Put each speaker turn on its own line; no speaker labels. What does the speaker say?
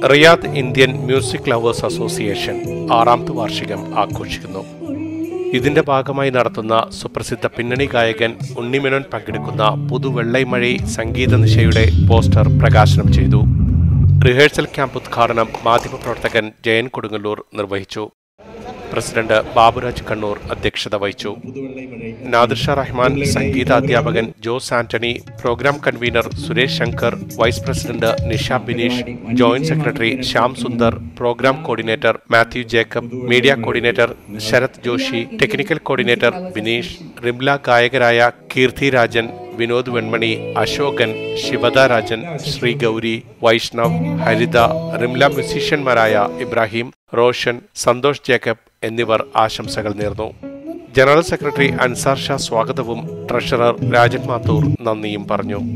Riyadh Indian music lovers association ആറാമത് വാർഷികം ആഘോഷിക്കുന്നു ഇതിന്റെ ഭാഗമായി നടത്തുന്ന സുപ്രസിദ്ധ പിന്നണി ഗായകൻ ഉണ്ണിമേനോൻ പങ്കെടുക്കുന്ന പുതുവെള്ളൈമഴി സംഗീത നിശയുടെ പോസ്റ്റർ പ്രകാശനം ചെയ്തു റിഹേഴ്സൽ ക്യാമ്പ് ഉദ്ഘാടനം മാധ്യമപ്രവർത്തകൻ ജയൻ കൊടുങ്ങല്ലൂർ നിർവഹിച്ചു പ്രസിഡന്റ് ബാബുരാജ് കണ്ണൂർ അധ്യക്ഷത വഹിച്ചു നാദിർഷ റഹ്മാൻ സംഗീതാധ്യാപകൻ Jose Antony programme convener Suresh Shankar vice president Nisha Bineesh joint secretary Shyam Sundar programme coordinator Mathew Jacob media coordinator Sarath Joshi technical coordinator Bineesh Rimla ഗായകരായ കീർത്തി രാജൻ വിനോദ് വെൺമണി അശോകൻ ശിവദ രാജൻ ശ്രീ ഗൗരി വൈഷ്ണവ് ഹരിത റിംല മ്യൂസീഷ്യന്മാരായ ഇബ്രാഹിം റോഷൻ സന്തോഷ് ജേക്കബ് എന്നിവർ ആശംസകൾ നേർന്നു ജനറൽ സെക്രട്ടറി അൻസാർ ഷാ സ്വാഗതവും ട്രഷറർ രാജൻ മാത്തൂർ നന്ദിയും പറഞ്ഞു